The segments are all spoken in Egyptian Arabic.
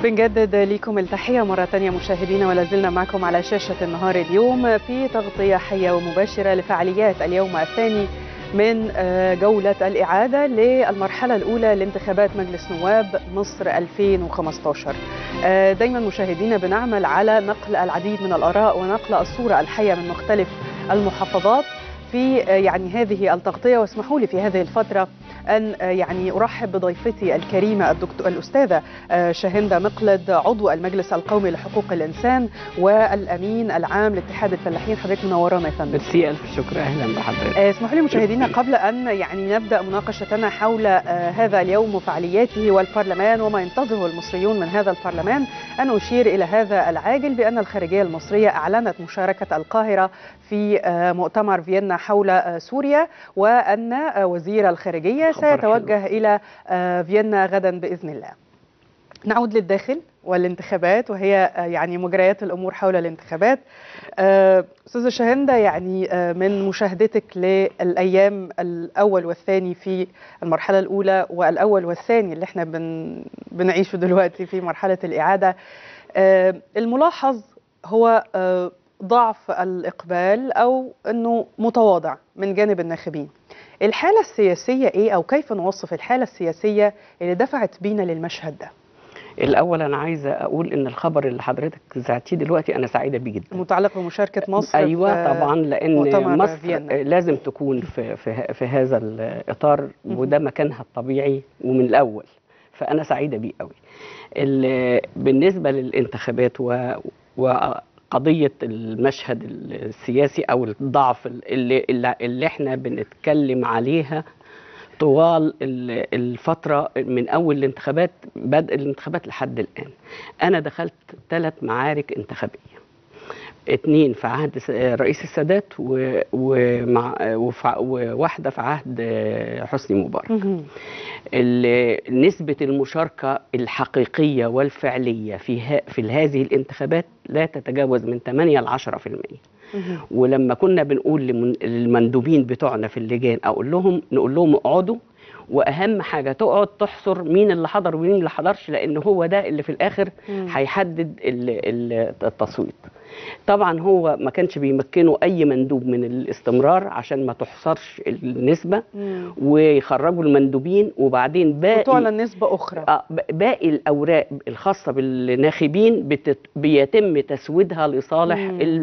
بنجدد لكم التحية مرة تانية مشاهدينا ولا زلنا معكم على شاشة النهار اليوم في تغطية حية ومباشرة لفعاليات اليوم الثاني من جولة الإعادة للمرحلة الأولى لانتخابات مجلس نواب مصر 2015 دايما مشاهدينا بنعمل على نقل العديد من الآراء ونقل الصورة الحية من مختلف المحافظات في يعني هذه التغطية واسمحوا لي في هذه الفترة أن يعني أرحب بضيفتي الكريمة الدكتور الأستاذة شاهندة مقلد عضو المجلس القومي لحقوق الإنسان والأمين العام لاتحاد الفلاحين حضرتك منورانا يا فندم ميرسي ألف شكر أهلا بحضرتك اسمحوا لي مشاهدينا قبل أن يعني نبدأ مناقشتنا حول هذا اليوم وفعالياته والبرلمان وما ينتظره المصريون من هذا البرلمان أن أشير إلى هذا العاجل بأن الخارجية المصرية أعلنت مشاركة القاهرة في مؤتمر فيينا حول سوريا وأن وزير الخارجية سيتوجه إلى فيينا غدا بإذن الله نعود للداخل والانتخابات وهي يعني مجريات الامور حول الانتخابات استاذه شاهنده يعني من مشاهدتك للايام الاول والثاني في المرحله الاولى والاول والثاني اللي احنا بن بنعيشه دلوقتي في مرحله الاعاده الملاحظ هو ضعف الاقبال او انه متواضع من جانب الناخبين الحاله السياسيه ايه او كيف نوصف الحاله السياسيه اللي دفعت بينا للمشهد ده الاول انا عايزه اقول ان الخبر اللي حضرتك ذاعتيه دلوقتي انا سعيده بيه جدا متعلق بمشاركه مصر ايوه طبعا لان مصر فينا. لازم تكون في في, في هذا الاطار وده مكانها الطبيعي ومن الاول فانا سعيده بيه قوي بالنسبه للانتخابات و, و قضية المشهد السياسي أو الضعف اللي, اللي احنا بنتكلم عليها طوال الفترة من أول الانتخابات بدء الانتخابات لحد الآن أنا دخلت ثلاث معارك انتخابية اتنين في عهد رئيس السادات ومع وواحدة في عهد حسني مبارك نسبة المشاركة الحقيقية والفعلية في في هذه الانتخابات لا تتجاوز من 8 ل 10% ولما كنا بنقول للمندوبين بتوعنا في اللجان اقول لهم نقول لهم اقعدوا واهم حاجه تقعد تحصر مين اللي حضر ومين اللي حضرش لان هو ده اللي في الاخر هيحدد التصويت طبعا هو ما كانش بيمكنه اي مندوب من الاستمرار عشان ما تحصرش النسبه مم. ويخرجوا المندوبين وبعدين باقي وتعلن نسبه اخرى آه باقي الاوراق الخاصه بالناخبين بتت... بيتم تسويدها لصالح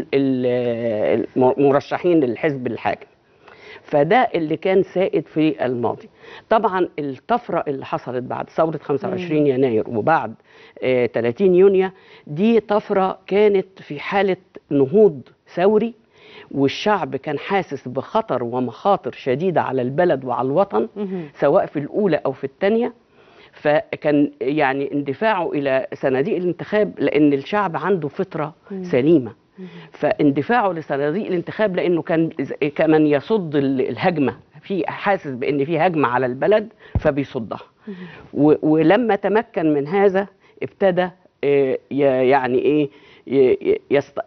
المرشحين للحزب الحاكم فده اللي كان سائد في الماضي طبعا الطفره اللي حصلت بعد ثوره 25 مم. يناير وبعد آه 30 يونيو دي طفره كانت في حاله نهوض ثوري والشعب كان حاسس بخطر ومخاطر شديده على البلد وعلى الوطن مم. سواء في الاولى او في الثانيه فكان يعني اندفاعه الى صناديق الانتخاب لان الشعب عنده فطره مم. سليمه فاندفاعه لصناديق الانتخاب لانه كان كمن يصد الهجمه في حاسس بان في هجمه على البلد فبيصدها ولما تمكن من هذا ابتدى يعني ايه يست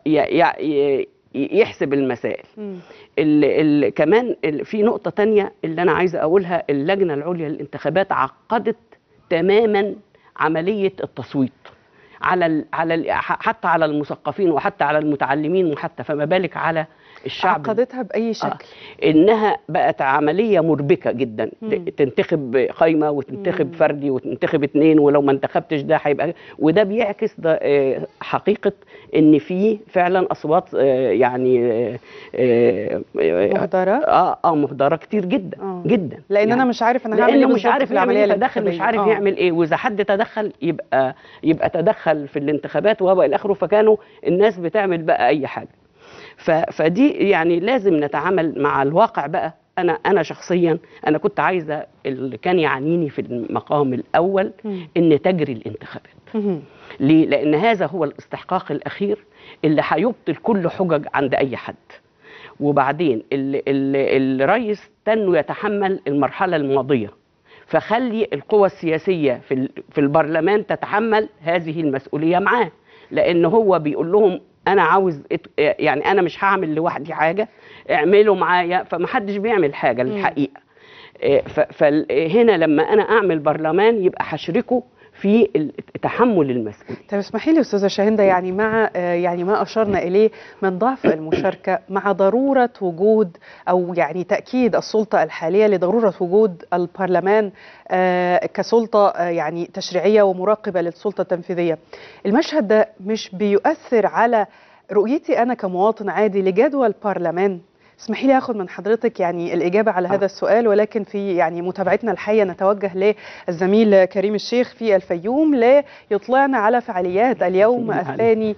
يحسب المسائل ال ال كمان ال في نقطة تانية اللي أنا عايزة أقولها اللجنة العليا للانتخابات عقدت تماما عملية التصويت على ال على ال حتى على المثقفين وحتى على المتعلمين وحتى فما بالك على الشعب عقدتها باي شكل آه انها بقت عمليه مربكه جدا مم. تنتخب قايمه وتنتخب مم. فردي وتنتخب اثنين ولو ما انتخبتش ده هيبقى وده بيعكس ده آه حقيقه ان في فعلا اصوات آه يعني آه مهدره اه اه مهدره كتير جدا آه. جدا لان يعني انا مش عارف انا هعمل ايه مش عارف العمليه يتدخل مش عارف آه. يعمل ايه واذا حد تدخل يبقى يبقى تدخل في الانتخابات وهو الى اخره فكانوا الناس بتعمل بقى اي حاجه فدي يعني لازم نتعامل مع الواقع بقى انا انا شخصيا انا كنت عايزه اللي كان يعنيني في المقام الاول ان تجري الانتخابات ليه لان هذا هو الاستحقاق الاخير اللي هيبطل كل حجج عند اي حد وبعدين الرئيس تنه يتحمل المرحله الماضيه فخلي القوى السياسيه في في البرلمان تتحمل هذه المسؤوليه معاه لان هو بيقول لهم انا عاوز يعني انا مش هعمل لوحدي حاجه اعملوا معايا فمحدش بيعمل حاجه للحقيقه فهنا لما انا اعمل برلمان يبقى هشركه في ال- تحمل المسؤوليه طب اسمحي لي استاذه شاهنده يعني مع آه، يعني ما اشرنا اليه من ضعف المشاركه مع ضروره وجود او يعني تاكيد السلطه الحاليه لضروره وجود البرلمان آه، كسلطه آه، يعني تشريعيه ومراقبه للسلطه التنفيذيه. المشهد ده مش بيؤثر على رؤيتي انا كمواطن عادي لجدوى البرلمان اسمحي لي اخذ من حضرتك يعني الاجابه على هذا السؤال ولكن في يعني متابعتنا الحيه نتوجه للزميل كريم الشيخ في الفيوم ليطلعنا على فعاليات اليوم الثاني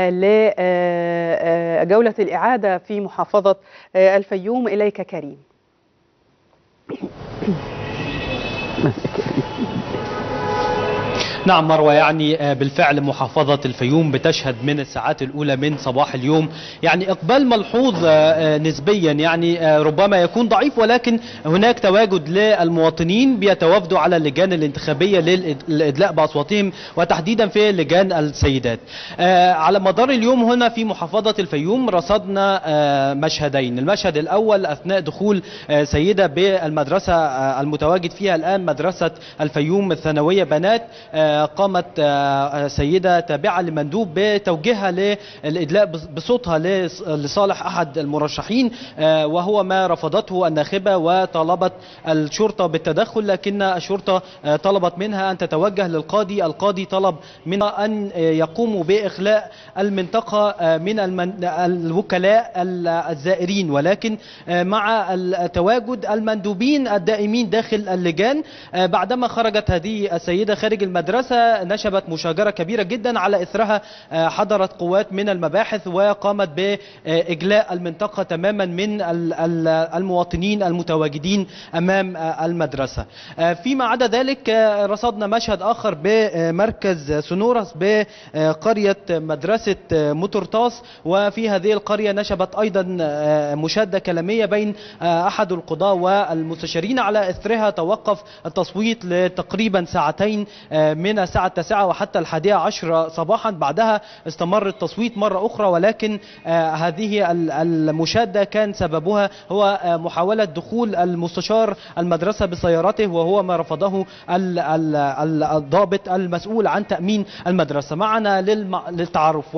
لجوله الاعاده في محافظه آه، الفيوم اليك كريم نعم مروة يعني آه، بالفعل محافظة الفيوم بتشهد من الساعات الأولى من صباح اليوم يعني إقبال ملحوظ آه، آه، نسبيا يعني آه، ربما يكون ضعيف ولكن هناك تواجد للمواطنين بيتوافدوا على اللجان الانتخابية للإدلاء بأصواتهم وتحديدا في لجان السيدات آه، على مدار اليوم هنا في محافظة الفيوم رصدنا آه، مشهدين المشهد الأول أثناء دخول آه، سيدة بالمدرسة آه، المتواجد فيها الآن مدرسة الفيوم الثانوية بنات آه، قامت آه، آه، سيدة تابعة لمندوب بتوجيهها للإدلاء بص- بصوتها لص- لصالح أحد المرشحين آه، وهو ما رفضته الناخبة وطالبت الشرطة بالتدخل لكن الشرطة آه، طلبت منها أن تتوجه للقاضي القاضي طلب منها أن آه، يقوموا بإخلاء المنطقة آه، من المن... الوكلاء ال- الزائرين ولكن آه، مع التواجد المندوبين الدائمين داخل اللجان آه، بعدما خرجت هذه السيدة خارج المدرسة نشبت مشاجرة كبيرة جدا على إثرها آه، حضرت قوات من المباحث وقامت بإجلاء المنطقة تماما من ال- ال- المواطنين المتواجدين أمام آه، المدرسة آه، فيما عدا ذلك آه، رصدنا مشهد آخر بمركز سنورس بقرية مدرسة آه، موتورتاس وفي هذه القرية نشبت أيضا آه، مشادة كلامية بين آه، أحد القضاة والمستشارين على إثرها توقف التصويت لتقريبا ساعتين آه، من الساعة التاسعة وحتى الحادية عشر صباحا بعدها استمر التصويت مرة أخرى ولكن آه، هذه ال- المشادة كان سببها هو آه، محاولة دخول المستشار المدرسة بسيارته وهو ما رفضه ال- ال- ال- الضابط المسؤول عن تأمين المدرسة معنا للم- للتعرف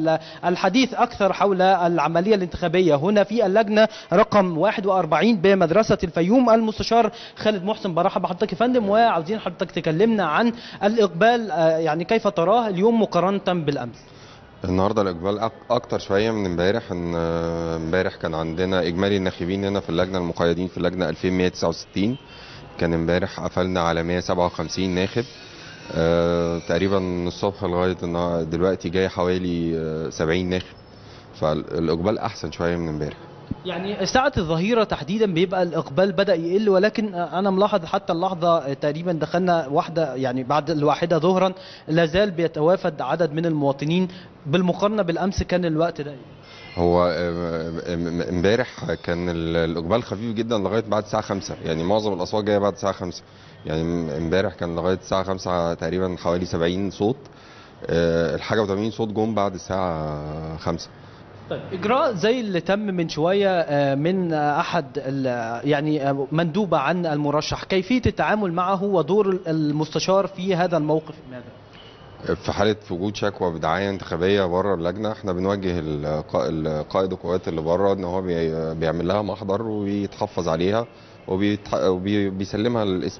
والحديث أكثر حول العملية الانتخابية هنا في اللجنة رقم 41 بمدرسة الفيوم المستشار خالد محسن برحب بحضرتك يا فندم وعاوزين حضرتك تكلمنا عن الإقبال آه، يعني كيف تراه اليوم مقارنة بالأمس النهارده الاقبال أك- اكتر شويه من امبارح ان آه، امبارح كان عندنا اجمالي الناخبين هنا في اللجنه المقيدين في اللجنه 2169 كان امبارح قفلنا على 157 ناخب آه، تقريبا من الصبح لغايه النهار- دلوقتي جاي حوالي آه، 70 ناخب فالاقبال احسن شويه من امبارح يعني ساعة الظهيرة تحديدا بيبقى الإقبال بدأ يقل ولكن أنا ملاحظ حتى اللحظة تقريبا دخلنا واحدة يعني بعد الواحدة ظهرا لا زال بيتوافد عدد من المواطنين بالمقارنة بالأمس كان الوقت ده هو آه، آه، امبارح كان ال- الاقبال خفيف جدا لغايه بعد الساعه 5 يعني معظم الاصوات جايه بعد الساعه 5 يعني م- امبارح كان لغايه الساعه 5 تقريبا حوالي 70 صوت آه، الحاجه و80 صوت جم بعد الساعه 5 طيب إجراء زي اللي تم من شوية آه، من آه، أحد ال- يعني آه، مندوبة عن المرشح كيفية التعامل معه ودور المستشار في هذا الموقف ماذا؟ في حاله وجود شكوى بدعايه انتخابيه بره اللجنه احنا بنوجه القا- القائد القوات اللي بره ان هو بي- بيعمل لها محضر وبيتحفظ عليها وبيسلمها للاسم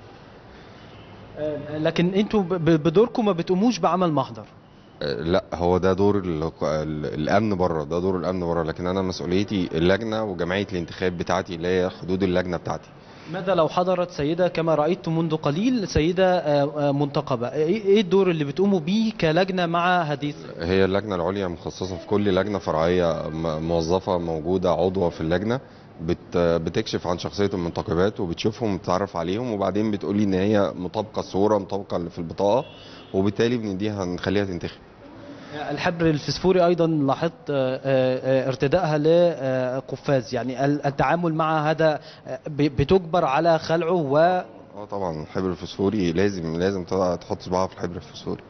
آه، لكن انتوا ب- ب- بدوركم ما بتقوموش بعمل محضر آه، لا هو ده دور ال- ال- الامن بره ده دور الامن بره لكن انا مسؤوليتي اللجنه وجمعيه الانتخاب بتاعتي اللي هي حدود اللجنه بتاعتي ماذا لو حضرت سيدة كما رأيت منذ قليل سيدة آه، آه، منتقبة ايه إيه الدور اللي بتقوموا بيه كلجنة مع هذه السيدة؟ هي اللجنه العليا مخصصه في كل لجنه فرعيه م- موظفه موجوده عضوه في اللجنه بت بتكشف عن شخصيه المنتخبات وبتشوفهم وبتتعرف عليهم وبعدين بتقولي ان هي مطابقه الصوره مطابقه اللي في البطاقه وبالتالي بنديها نخليها تنتخب الحبر الفسفوري ايضا لاحظت آه، آه، ارتدائها لقفاز يعني ال- التعامل مع هذا آه، ب- بتجبر على خلعه و اه طبعا الحبر الفسفوري لازم لازم تحط صباعها في الحبر الفسفوري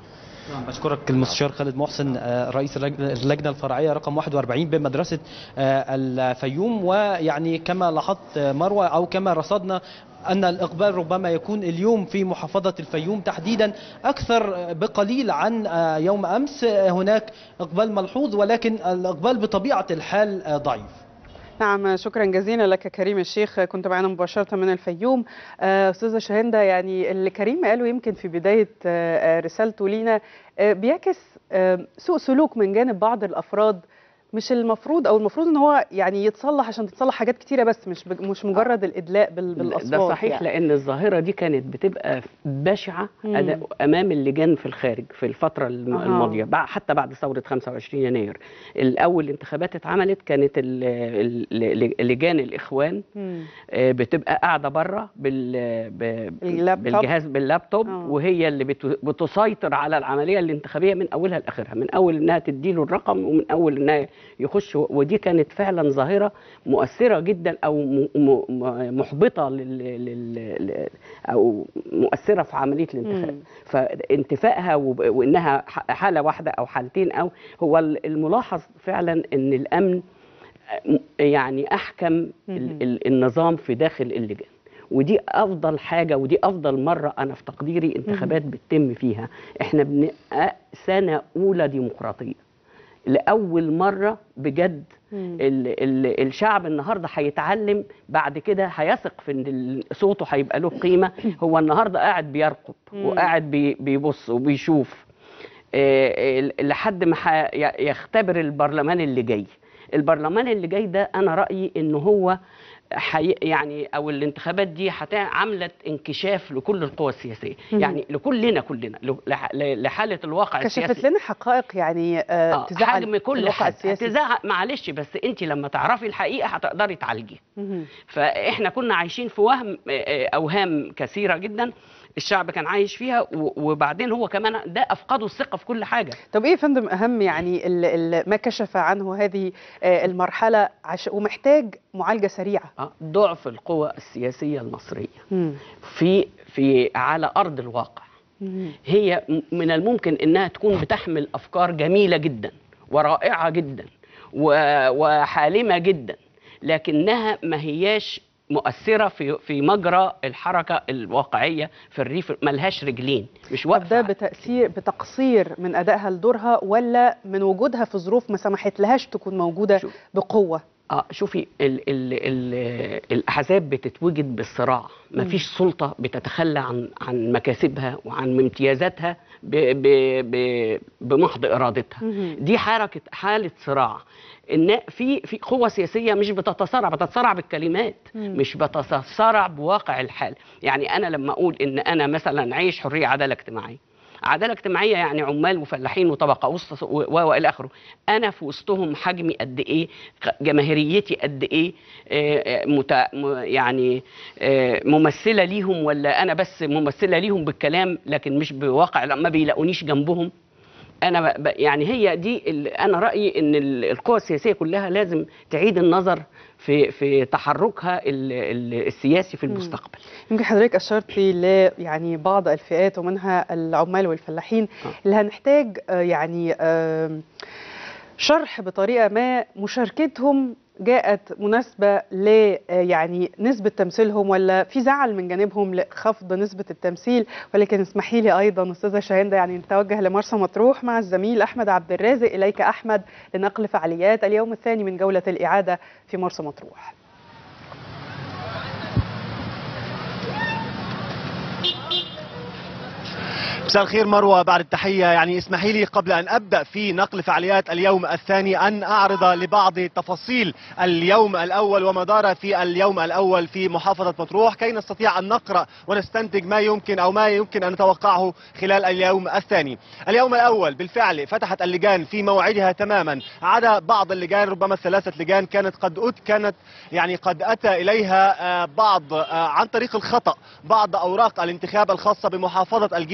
بشكرك المستشار خالد محسن آه، رئيس اللج- اللجنه الفرعيه رقم 41 بمدرسه آه، الفيوم ويعني كما لاحظت آه، مروه او كما رصدنا ان الاقبال ربما يكون اليوم في محافظه الفيوم تحديدا اكثر آه، بقليل عن آه، يوم امس آه، هناك اقبال ملحوظ ولكن الاقبال بطبيعه الحال آه، ضعيف نعم شكرا جزيلا لك كريم الشيخ كنت معنا مباشرة من الفيوم آه، أستاذة شاهندة يعني اللي كريم قاله يمكن في بداية آه، آه، رسالته لينا آه، بيعكس آه، سوء سلوك من جانب بعض الأفراد مش المفروض او المفروض ان هو يعني يتصلح عشان تتصلح حاجات كتيره بس مش بج- مش مجرد الادلاء بال- بالاصوات ده صحيح يعني. لان الظاهره دي كانت بتبقى بشعه مم. أدا- امام اللجان في الخارج في الفتره الم- أها. الماضيه بع- حتى بعد ثوره 25 يناير الاول الانتخابات اتعملت كانت ال- ال- ال- لجان الاخوان مم. آه، بتبقى قاعده بره بال ب- اللابتوب. بالجهاز باللابتوب آه. وهي اللي بت- بتسيطر على العمليه الانتخابيه من اولها لاخرها من اول انها تديله الرقم ومن اول انها يخش ودي كانت فعلا ظاهره مؤثره جدا او م- م- م- محبطه لل لل- ل- او مؤثره في عمليه الانتخاب مم. فانتفائها وب- وانها ح- حاله واحده او حالتين او هو ال- الملاحظ فعلا ان الامن يعني احكم ال- مهم. ال- النظام في داخل اللجان ودي افضل حاجه ودي افضل مره انا في تقديري انتخابات بتتم فيها احنا بن سنه اولى ديمقراطيه لاول مره بجد مم. ال ال الشعب النهارده هيتعلم بعد كده هيثق في ان ال- صوته هيبقى له قيمه هو النهارده قاعد بيرقب مم. وقاعد بي بيبص وبيشوف آه، آه، لحد ما ح- ي- يختبر البرلمان اللي جاي البرلمان اللي جاي ده انا رايي ان هو حي يعني او الانتخابات دي هت- عملت انكشاف لكل القوى السياسيه مم. يعني لكلنا كلنا ل- لح- لحاله الواقع كشفت السياسي لنا حقائق يعني آه آه، تزعل حجم كل الواقع حاجه السياسي هتزعق معلش بس انت لما تعرفي الحقيقه هتقدري تعالجيها مهم. فاحنا كنا عايشين في وهم آه، آه، اوهام كثيره جدا الشعب كان عايش فيها و- وبعدين هو كمان ده افقدوا الثقه في كل حاجه طب ايه يا فندم اهم يعني ال- ال- ما كشف عنه هذه آه، المرحله عش... ومحتاج معالجه سريعه آه، ضعف القوى السياسيه المصريه مم. في في على ارض الواقع مم. هي م- من الممكن انها تكون بتحمل افكار جميله جدا ورائعه جدا و- وحالمه جدا لكنها ما هياش مؤثره في في مجرى الحركه الواقعيه في الريف ملهاش رجلين مش طب ده واقفه بتاثير بتقصير من ادائها لدورها ولا من وجودها في ظروف ما سمحت لهاش تكون موجوده شوف. بقوه اه شوفي ال ال ال الاحزاب بتتوجد بالصراع ما مم. فيش سلطه بتتخلى عن عن مكاسبها وعن امتيازاتها ب ب ب بمحض ارادتها مهم. دي حركه حاله صراع ان في في قوه سياسيه مش بتتصارع بتتصارع بالكلمات مم. مش بتتصارع بواقع الحال يعني انا لما اقول ان انا مثلا عيش حريه عداله اجتماعيه عداله اجتماعيه يعني عمال وفلاحين وطبقه وسط و- و- والى اخره انا في وسطهم حجمي قد ايه ق- جماهيريتي قد ايه آه، آه، مت- م- يعني آه، ممثله ليهم ولا انا بس ممثله ليهم بالكلام لكن مش بواقع لا، ما بيلاقونيش جنبهم انا ب- ب- يعني هي دي ال- انا رايي ان ال- القوى السياسيه كلها لازم تعيد النظر في في تحركها ال- ال- السياسي في المستقبل يمكن حضرتك اشرتي ل يعني بعض الفئات ومنها العمال والفلاحين آه. اللي هنحتاج آه، يعني آم، شرح بطريقه ما مشاركتهم جاءت مناسبه ل آه، يعني نسبه تمثيلهم ولا في زعل من جانبهم لخفض نسبه التمثيل ولكن اسمحي لي ايضا استاذه شاهنده يعني نتوجه لمرسى مطروح مع الزميل احمد عبد الرازق اليك احمد لنقل فعاليات اليوم الثاني من جوله الاعاده في مرسى مطروح مساء الخير مروه بعد التحيه يعني اسمحي لي قبل ان ابدا في نقل فعاليات اليوم الثاني ان اعرض لبعض تفاصيل اليوم الاول وما دار في اليوم الاول في محافظه مطروح كي نستطيع ان نقرا ونستنتج ما يمكن او ما يمكن ان نتوقعه خلال اليوم الثاني. اليوم الاول بالفعل فتحت اللجان في موعدها تماما عدا بعض اللجان ربما ثلاثه لجان كانت قد أت كانت يعني قد اتى اليها آه، بعض آه، عن طريق الخطا بعض اوراق الانتخاب الخاصه بمحافظه الجيزه وليس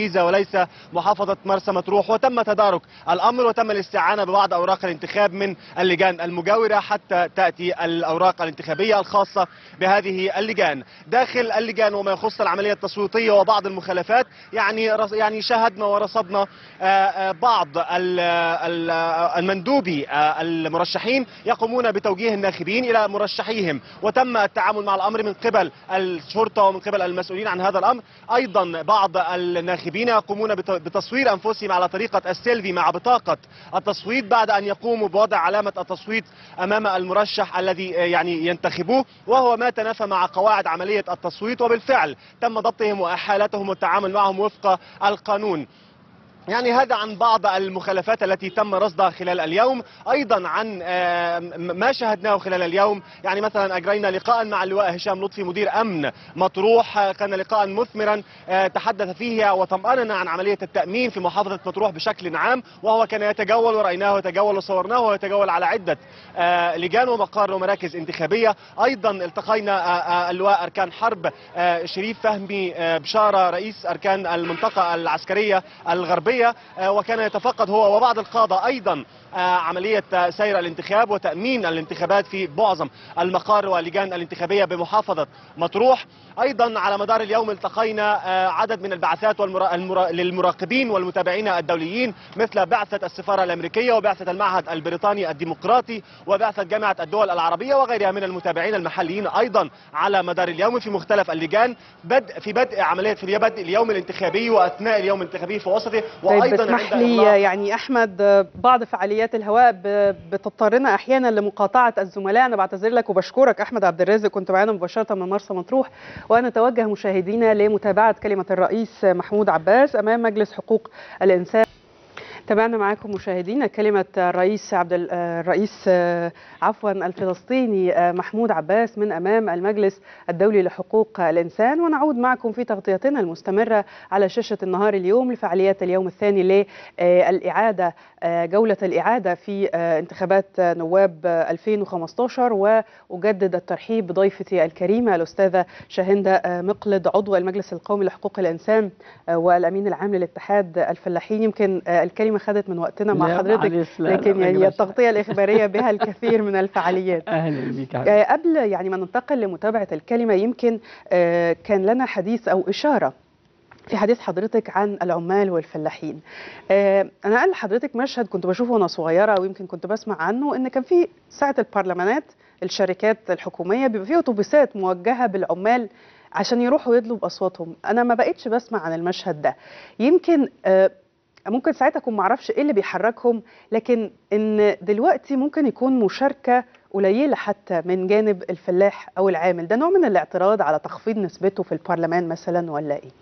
الثالثة محافظة مرسى مطروح وتم تدارك الأمر وتم الاستعانة ببعض أوراق الانتخاب من اللجان المجاورة حتى تأتي الأوراق الانتخابية الخاصة بهذه اللجان داخل اللجان وما يخص العملية التصويتية وبعض المخالفات يعني رص- يعني شاهدنا ورصدنا آه، آه، بعض ال- ال- المندوبي آه، المرشحين يقومون بتوجيه الناخبين إلى مرشحيهم وتم التعامل مع الأمر من قبل الشرطة ومن قبل المسؤولين عن هذا الأمر أيضا بعض الناخبين يقومون بت- بتصوير أنفسهم على طريقة السيلفي مع بطاقة التصويت بعد أن يقوموا بوضع علامة التصويت أمام المرشح الذي آه، يعني ينتخبوه وهو ما تنافى مع قواعد عملية التصويت وبالفعل تم ضبطهم وإحالتهم والتعامل معهم وفق القانون يعني هذا عن بعض المخالفات التي تم رصدها خلال اليوم ايضا عن آه، م- ما شاهدناه خلال اليوم يعني مثلا اجرينا لقاء مع اللواء هشام لطفي مدير امن مطروح آه، كان لقاء مثمرا آه، تحدث فيه وطمأننا عن عمليه التامين في محافظه مطروح بشكل عام وهو كان يتجول ورأيناه يتجول وصورناه ويتجول على عده آه، لجان ومقار ومراكز انتخابيه ايضا التقينا آه، آه، اللواء اركان حرب آه، شريف فهمي آه، بشاره رئيس اركان المنطقه العسكريه الغربيه آه، وكان يتفقد هو وبعض القاده ايضا آه، عمليه آه، سير الانتخاب وتامين الانتخابات في معظم المقار واللجان الانتخابيه بمحافظه مطروح ايضا على مدار اليوم التقينا آه، عدد من البعثات والمرا... المرا... للمراقبين والمتابعين الدوليين مثل بعثه السفاره الامريكيه وبعثه المعهد البريطاني الديمقراطي وبعثه جامعه الدول العربيه وغيرها من المتابعين المحليين ايضا على مدار اليوم في مختلف اللجان بدء في بدء عمليه في بدء اليوم الانتخابي واثناء اليوم الانتخابي في وسطه طيب وايضا بتسمح عند لي إغلاق- يعني احمد آه، بعض فعاليات الهواء ب- بتضطرنا احيانا لمقاطعه الزملاء انا بعتذر لك وبشكرك احمد عبد الرازق كنت معانا مباشره من مرسى مطروح ونتوجه مشاهدينا لمتابعه كلمه الرئيس محمود عباس امام مجلس حقوق الانسان تابعنا معاكم مشاهدينا كلمة الرئيس عبد ال- آه، الرئيس آه، عفوا الفلسطيني آه، محمود عباس من أمام المجلس الدولي لحقوق الإنسان ونعود معكم في تغطيتنا المستمرة على شاشة النهار اليوم لفعاليات اليوم الثاني للإعادة آه، جولة الإعادة في آه، انتخابات آه، نواب آه، 2015 وأجدد الترحيب بضيفتي الكريمة الأستاذة شاهندة آه، مقلد عضو المجلس القومي لحقوق الإنسان آه، والأمين العام للاتحاد الفلاحين يمكن آه، الكلمة خدت من وقتنا مع لا، حضرتك معلش، لا، لا، لكن ما يعني يجراش. التغطية الإخبارية بها الكثير من الفعاليات اهلا بيك يا حبيبي. آه، قبل يعني ما ننتقل لمتابعة الكلمة يمكن آه، كان لنا حديث أو إشارة في حديث حضرتك عن العمال والفلاحين آه، أنا قال لحضرتك مشهد كنت بشوفه وأنا صغيرة ويمكن كنت بسمع عنه إن كان في ساعة البرلمانات الشركات الحكومية بيبقى فيه أتوبيسات موجهة بالعمال عشان يروحوا يدلوا بأصواتهم أنا ما بقيتش بسمع عن المشهد ده يمكن آه، ممكن ساعتها اكون معرفش ايه اللي بيحركهم لكن ان دلوقتي ممكن يكون مشاركه قليله حتى من جانب الفلاح او العامل ده نوع من الاعتراض على تخفيض نسبته في البرلمان مثلا ولا ايه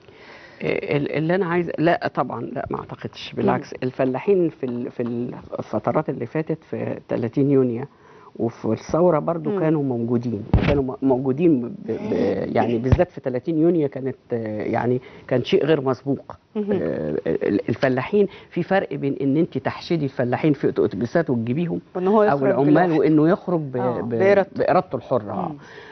ال- اللي انا عايز لا طبعا لا ما اعتقدش بالعكس الفلاحين في ال- في الفترات اللي فاتت في 30 يونيو وفي الثوره برضو مم. كانوا موجودين كانوا م- موجودين ب ب يعني بالذات في 30 يونيو كانت آه، يعني كان شيء غير مسبوق مهم. آه، ال- الفلاحين في فرق بين ان انت تحشدي الفلاحين في اتوبيسات وتجيبيهم وان هو او يخرج العمال بالواحد. وانه يخرج ب- آه، ب- بإرادته. بارادته الحره آه. مم.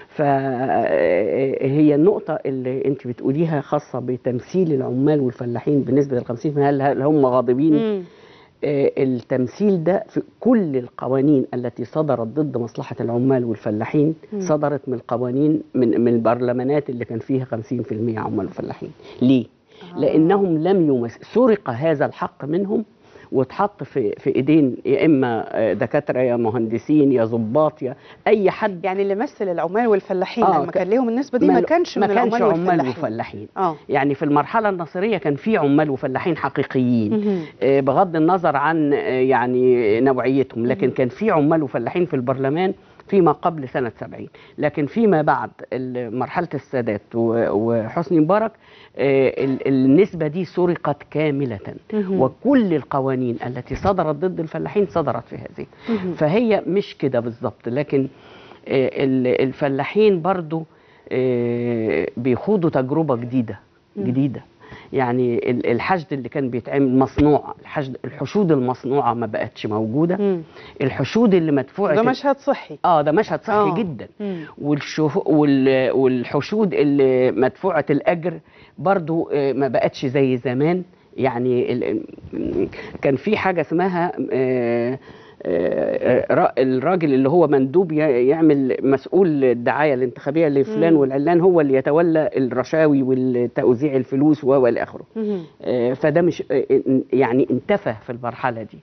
فهي النقطة اللي أنت بتقوليها خاصة بتمثيل العمال والفلاحين بنسبة ال 50% هل هل هم غاضبين؟ مم. آه، التمثيل ده في كل القوانين التي صدرت ضد مصلحة العمال والفلاحين مم. صدرت من القوانين من من البرلمانات اللي كان فيها 50% عمال وفلاحين. ليه؟ آه. لأنهم لم يمثل سرق هذا الحق منهم واتحط في في ايدين يا اما آه، دكاتره يا مهندسين يا ضباط يا اي حد يعني اللي مثل العمال والفلاحين آه، لما ك- كان ليهم النسبه دي ما كانش من ما كانش العمال عمال والفلاحين وفلاحين اه يعني في المرحله النصريه كان في عمال وفلاحين حقيقيين مهم. آه، بغض النظر عن آه، يعني نوعيتهم لكن مهم. كان في عمال وفلاحين في البرلمان فيما قبل سنة 70 لكن فيما بعد ال- مرحلة السادات و- وحسني مبارك آه، ال- النسبة دي سرقت كاملة مهم. وكل القوانين التي صدرت ضد الفلاحين صدرت في هذه مهم. فهي مش كده بالظبط لكن آه، ال- الفلاحين برضو آه، بيخوضوا تجربة جديدة مم. جديدة يعني ال- الحشد اللي كان بيتعمل مصنوع الحشد الحشود المصنوعة ما بقتش موجودة مم. الحشود اللي مدفوعة ده مشهد صحي اه ده مشهد صحي آه. جدا مم. والشهو وال والحشود اللي مدفوعة الأجر برضو آه، ما بقتش زي زمان يعني ال- ال- كان في حاجه اسمها آه، آه، را- الراجل اللي هو مندوب ي- يعمل مسؤول الدعايه الانتخابيه لفلان مم. والعلان هو اللي يتولى الرشاوي والتوزيع الفلوس والى اخره مهم. آه، فده مش آه، يعني انتفى في المرحله دي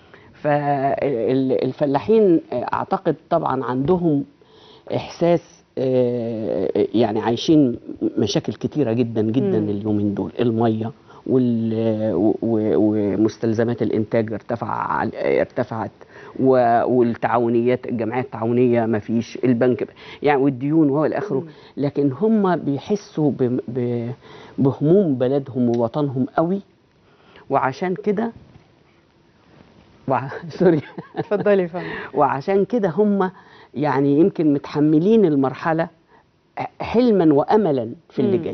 فالفلاحين اعتقد طبعا عندهم احساس آه، يعني عايشين مشاكل كتيره جدا جدا مم. اليومين دول الميه وال- و- و- ومستلزمات الانتاج ارتفع ارتفعت و- والتعاونيات الجمعيات التعاونيه ما فيش البنك يعني والديون والى اخره مم. لكن هم بيحسوا ب- ب- بهموم بلدهم ووطنهم قوي وعشان كده وع... سوري اتفضلي يا فندم وعشان كده هم يعني يمكن متحملين المرحله حلما واملا في اللي مم. جاي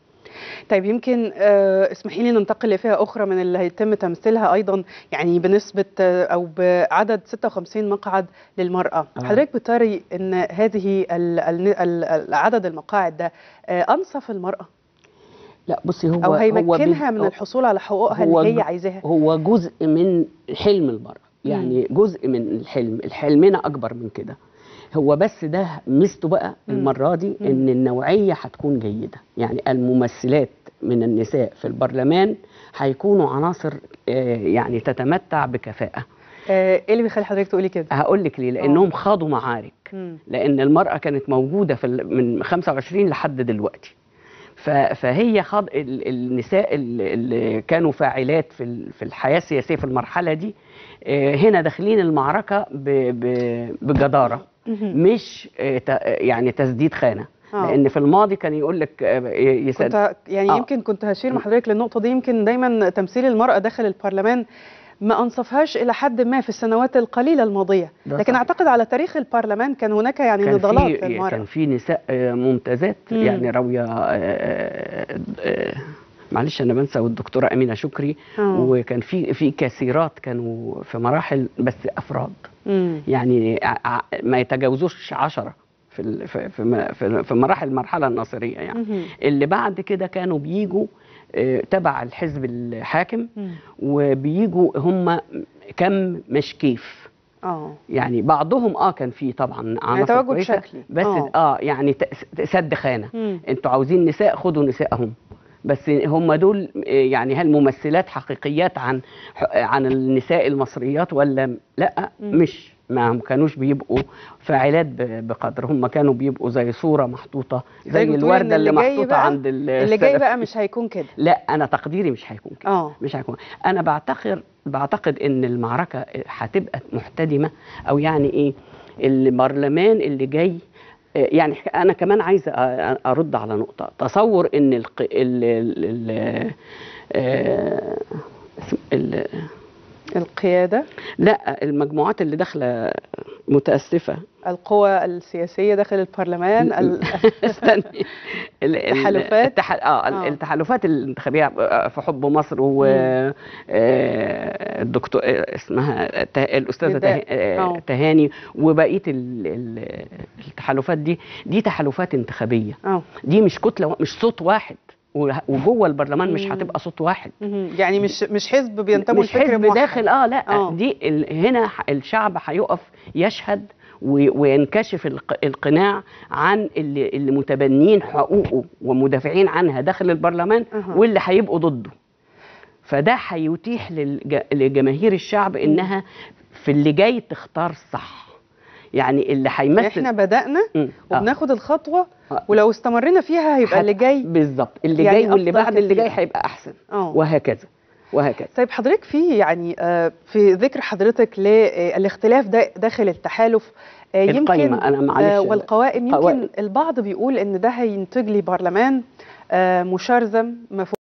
طيب يمكن آه، اسمحي لي ننتقل لفئه اخرى من اللي هيتم تمثيلها ايضا يعني بنسبه آه، او بعدد 56 مقعد للمراه آه. حضرتك بتري ان هذه ال- ال- ال- العدد المقاعد ده آه، انصف المراه لا بصي هو او هو هيمكنها بي- من الحصول على حقوقها هو اللي هي ج- عايزاها هو جزء من حلم المرأة يعني جزء من الحلم الحلمنا أكبر من كده هو بس ده ميزته بقى مم. المرة دي مم. إن النوعية هتكون جيدة يعني الممثلات من النساء في البرلمان هيكونوا عناصر آه، يعني تتمتع بكفاءة آه، ايه اللي بيخلي حضرتك تقولي كده هقول لك ليه لأنهم خاضوا معارك مم. لان المراه كانت موجوده في ال- من 25 لحد دلوقتي ف- فهي خاض ال- النساء ال- اللي كانوا فاعلات في ال- في الحياه السياسيه في المرحله دي آه، هنا داخلين المعركه ب- ب- بجداره مهم. مش آه، ت- يعني تسديد خانه آه. لان في الماضي كان يقول لك آه، ي- يسد كنت يعني آه. يمكن كنت هشير مع حضرتك للنقطه دي يمكن دايما تمثيل المراه داخل البرلمان ما انصفهاش الى حد ما في السنوات القليله الماضيه ده لكن صح. اعتقد على تاريخ البرلمان كان هناك يعني كان نضالات في للمراه كان في نساء آه، ممتازات مم. يعني راويه آه، آه، معلش انا بنسى والدكتوره امينه شكري آه. وكان في في كثيرات كانوا في مراحل بس افراد مم. يعني ع- ع- ما يتجاوزوش عشرة في ال- في في م- في- في مراحل المرحله الناصريه يعني مهم. اللي بعد كده كانوا بيجوا آه، تبع الحزب الحاكم مم. وبيجوا هم كم مش كيف اه يعني بعضهم اه كان فيه طبعا عناصر تواجد كويسة، شكلي. بس آه. اه, آه يعني ت- سد خانه مم. انتوا عاوزين نساء خدوا نسائهم بس هم دول آه، يعني هل ممثلات حقيقيات عن ح- عن النساء المصريات ولا لا مم. مش ما كانوش بيبقوا فاعلات ب- بقدر هم كانوا بيبقوا زي صوره محطوطه زي حضرتك بتقولي إن الورده اللي اللي جاي محطوطه بقى- عند ال- اللي جاي السلف. بقى مش هيكون كده لا انا تقديري مش هيكون كده اه مش هيكون انا بعتقد بعتقد ان المعركه هتبقى محتدمه او يعني ايه البرلمان اللي جاي آه، يعني انا كمان عايزه أ- ارد على نقطه تصور ان الق... ال... ال... ال... آه، اسم- ال... القياده لا المجموعات اللي داخله متاسفه القوى السياسيه داخل البرلمان ال... استني ال- ال- التحالفات؟ التح... اه آه. التحالفات الانتخابيه آه، في حب مصر و آه، الدكتور آه، اسمها ته- الاستاذه نداء. ته- آه، آه. تهاني وبقيه ال- ال- التحالفات دي دي تحالفات انتخابيه اه دي مش كتله وا- مش صوت واحد و- وجوه البرلمان مش مم. هتبقى صوت واحد مهم. يعني مش مش حزب بينتموا مش لفكر حزب موحد. داخل اه لا آه. دي ال- هنا ح- الشعب هيقف يشهد و- وينكشف الق- القناع عن اللي, اللي متبنين حقوقه ومدافعين عنها داخل البرلمان أها. واللي هيبقوا ضده فده هيتيح للج- لجماهير الشعب انها في اللي جاي تختار صح يعني اللي هيمثل احنا بدانا مم. آه. وبناخد الخطوه آه. ولو استمرينا فيها هيبقى اللي جاي بالظبط اللي يعني جاي واللي أفضل بعد اللي جاي كتير. هيبقى احسن اه وهكذا وهكذا طيب حضرتك في يعني آه، في ذكر حضرتك للاختلاف دا داخل التحالف آه، يمكن القايمة، أنا معلش. آه، والقوائم يمكن قوائم. البعض بيقول ان ده هينتج لي برلمان آه، مشرذم مفهوم